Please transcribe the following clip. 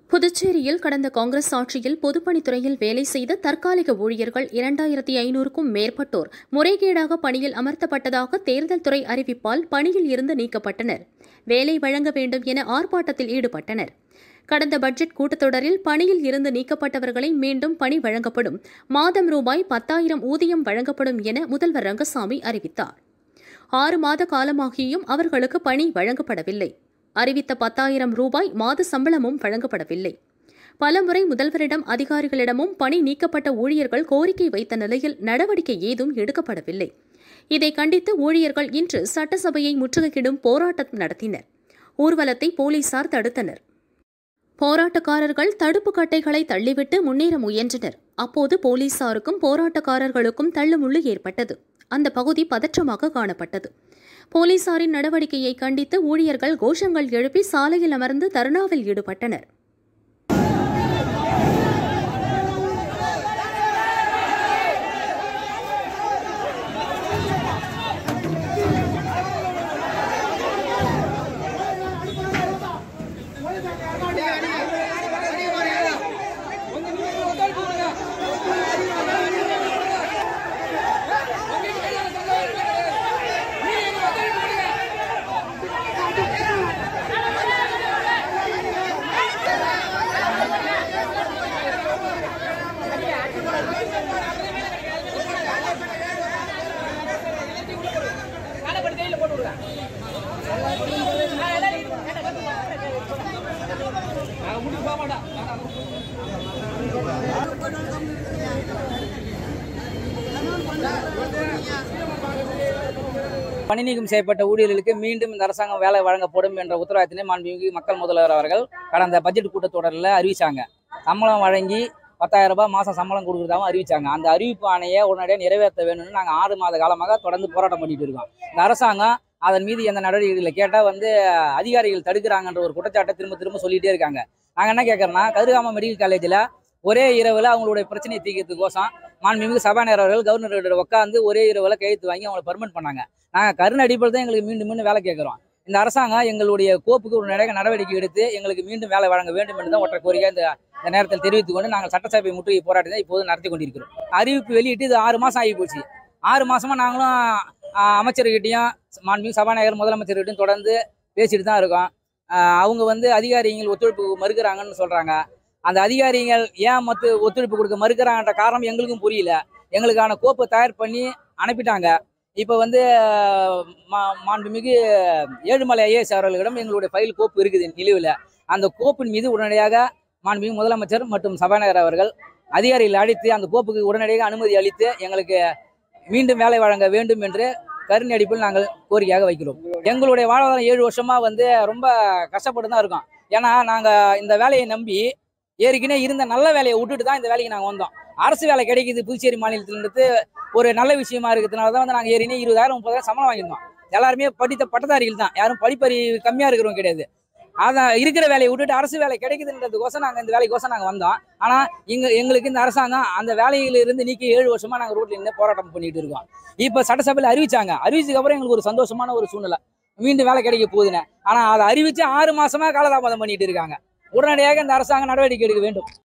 புதுச்சேரியில் கடந்த காங்கிரஸ் ஆட்சியில் பொதுப்பணித்துறையில் வேலை செய்த தற்காலிக ஊழியர்கள் இரண்டாயிரத்தி ஐநூறுக்கும் மேற்பட்டோர் முறைகேடாக பணியில் அமர்த்தப்பட்டதாக தேர்தல் துறை அறிவிப்பால் பணியில் இருந்து நீக்கப்பட்டனர் வேலை வழங்க வேண்டும் என ஆர்ப்பாட்டத்தில் ஈடுபட்டனர் கடந்த பட்ஜெட் கூட்டத்தொடரில் பணியில் இருந்து நீக்கப்பட்டவர்களை மீண்டும் பணி வழங்கப்படும் மாதம் ரூபாய் பத்தாயிரம் ஊதியம் வழங்கப்படும் என முதல்வர் ரங்கசாமி அறிவித்தார் ஆறு மாத காலமாகியும் அவர்களுக்கு பணி வழங்கப்படவில்லை அறிவித்த பத்தாயிரம் ரூபாய் மாத சம்பளமும் வழங்கப்படவில்லை பலமுறை முதல்வரிடம் அதிகாரிகளிடமும் பணி நீக்கப்பட்ட ஊழியர்கள் கோரிக்கை வைத்த நிலையில் நடவடிக்கை ஏதும் எடுக்கப்படவில்லை இதை கண்டித்து ஊழியர்கள் இன்று சட்டசபையை முற்றுகையிடும் போராட்டம் நடத்தினர் ஊர்வலத்தை போலீசார் தடுத்தனர் போராட்டக்காரர்கள் தடுப்பு கட்டைகளை தள்ளிவிட்டு முன்னேற முயன்றனர் அப்போது போலீசாருக்கும் போராட்டக்காரர்களுக்கும் தள்ளுமுள்ளு ஏற்பட்டது அந்த பகுதி பதற்றமாக காணப்பட்டது போலீசாரின் நடவடிக்கையை கண்டித்து ஊழியர்கள் கோஷங்கள் எழுப்பி சாலையில் அமர்ந்து தர்ணாவில் ஈடுபட்டனர் பணி நீக்கம் செய்யப்பட்ட ஊழியர்களுக்கு மீண்டும் இந்த அரசாங்கம் வேலை வழங்கப்படும் என்ற உத்தரவாதத்தினை மாண்புமிகு மக்கள் முதல்வர் அவர்கள் கடந்த பட்ஜெட் கூட்டத்தொடரில் அறிவிச்சாங்க சம்பளம் வழங்கி பத்தாயிரம் ரூபாய் மாதம் சம்பளம் கொடுக்குறதாவும் அறிவிச்சாங்க அந்த அறிவிப்பு ஆணையை உடனடியாக நிறைவேற்ற வேணும்னு நாங்கள் ஆறு மாத காலமாக தொடர்ந்து போராட்டம் பண்ணிட்டு இருக்கோம் இந்த அரசாங்கம் அதன் மீது எந்த நடவடிக்கைகளை கேட்டால் வந்து அதிகாரிகள் தடுக்கிறாங்கன்ற ஒரு குற்றச்சாட்டை திரும்ப திரும்ப சொல்லிட்டே இருக்காங்க நாங்கள் என்ன கேட்குறோன்னா கதிர்காம மெடிக்கல் காலேஜில் ஒரே இரவில் அவங்களுடைய பிரச்சனையை தீர்க்கிறதுக்கோசம் மாண்புமிகு சபாநாயகர் அவர்கள் கவர்னர் உட்காந்து ஒரே இரவில் கையெழுத்து வாங்கி அவங்களை பர்மனெண்ட் பண்ணாங்க நாங்கள் கருண் அடிப்படையில் தான் எங்களுக்கு மீண்டும் மீண்டும் வேலை கேட்குறோம் இந்த அரசாங்கம் எங்களுடைய கோப்புக்கு ஒரு நிறைய நடவடிக்கை எடுத்து எங்களுக்கு மீண்டும் வேலை வழங்க வேண்டும் என்று தான் ஒற்றை கோரிக்கை இந்த இந்த நேரத்தில் தெரிவித்துக் கொண்டு நாங்கள் சட்டசபை முற்றுகை போராட்டத்தை இப்போது நடத்தி கொண்டிருக்கிறோம் அறிவிப்பு வெளியிட்டு இது ஆறு மாதம் ஆகி போச்சு ஆறு மாசமா நாங்களும் ஆஹ், அமைச்சர்கிட்டயும் மாண்புமிகு சபாநாயகர் முதலமைச்சர்கிட்டையும் தொடர்ந்து பேசிட்டு தான் இருக்கோம் ஆஹ், அவங்க வந்து அதிகாரிகள் ஒத்துழைப்பு மறுக்கிறாங்கன்னு சொல்றாங்க அந்த அதிகாரிகள் ஏன் மத்து ஒத்துழைப்பு கொடுக்க மறுக்கிறாங்கன்ற காரணம் எங்களுக்கும் புரியல எங்களுக்கான கோப்பை தயார் பண்ணி அனுப்பிட்டாங்க இப்போ வந்து ஆஹ், மா- மாண்புமிகு ஏழுமலை ஐஏஎஸ் அவர்களிடம் எங்களுடைய ஃபைல் கோப்பு இருக்குது நிலுவில் அந்த கோப்பின் மீது உடனடியாக மாண்புமிகு முதலமைச்சர் மற்றும் சபாநாயகர் அவர்கள் அதிகாரிகள் அழைத்து அந்த கோப்புக்கு உடனடியாக அனுமதி அளித்து எங்களுக்கு மீண்டும் வேலை வழங்க வேண்டும் என்று கருணை அடிப்பில் நாங்கள் கோரிக்கையாக வைக்கிறோம் எங்களுடைய வாழ்வாதாரம் ஏழு வருஷமா வந்து ரொம்ப கஷ்டப்பட்டு தான் இருக்கோம் ஏன்னா நாங்கள் இந்த வேலையை நம்பி ஏற்கனவே இருந்த நல்ல வேலையை விட்டுட்டு தான் இந்த வேலைக்கு நாங்கள் வந்தோம் அரசு வேலை கிடைக்குது புதுச்சேரி மாநிலத்திலிருந்து ஒரு நல்ல விஷயமா இருக்கிறதுனால தான் வந்து நாங்கள் ஏற்கனவே இருபதாயிரம் முப்பதாயிரம் சம்பளம் வாங்கியிருந்தோம் எல்லாருமே படித்த பட்டதாரிகள் தான் யாரும் படிப்பறிவு கம்மியாக இருக்கிறவங்க கிடையாது அதான் இருக்கிற வேலையை விட்டுட்டு அரசு வேலை கிடைக்குதுன்றதுக்கோசம் நாங்கள் இந்த வேலைக்கோசம் நாங்கள் வந்தோம் ஆனால் இங்க எங்களுக்கு இந்த அரசாங்கம் அந்த வேலையிலிருந்து நீக்கி ஏழு வருஷமா நாங்கள் ரோட்ல நின்று போராட்டம் பண்ணிட்டு இருக்கோம் இப்போ சட்டசபையில் அறிவிச்சாங்க அறிவிச்சதுக்கு அப்புறம் எங்களுக்கு ஒரு சந்தோஷமான ஒரு சூழ்நிலை மீண்டும் வேலை கிடைக்க போகுதுன்னு ஆனால் அதை அறிவிச்சு ஆறு மாசமா காலதாமதம் பண்ணிட்டு இருக்காங்க உடனடியாக இந்த அரசாங்கம் நடவடிக்கை எடுக்க வேண்டும்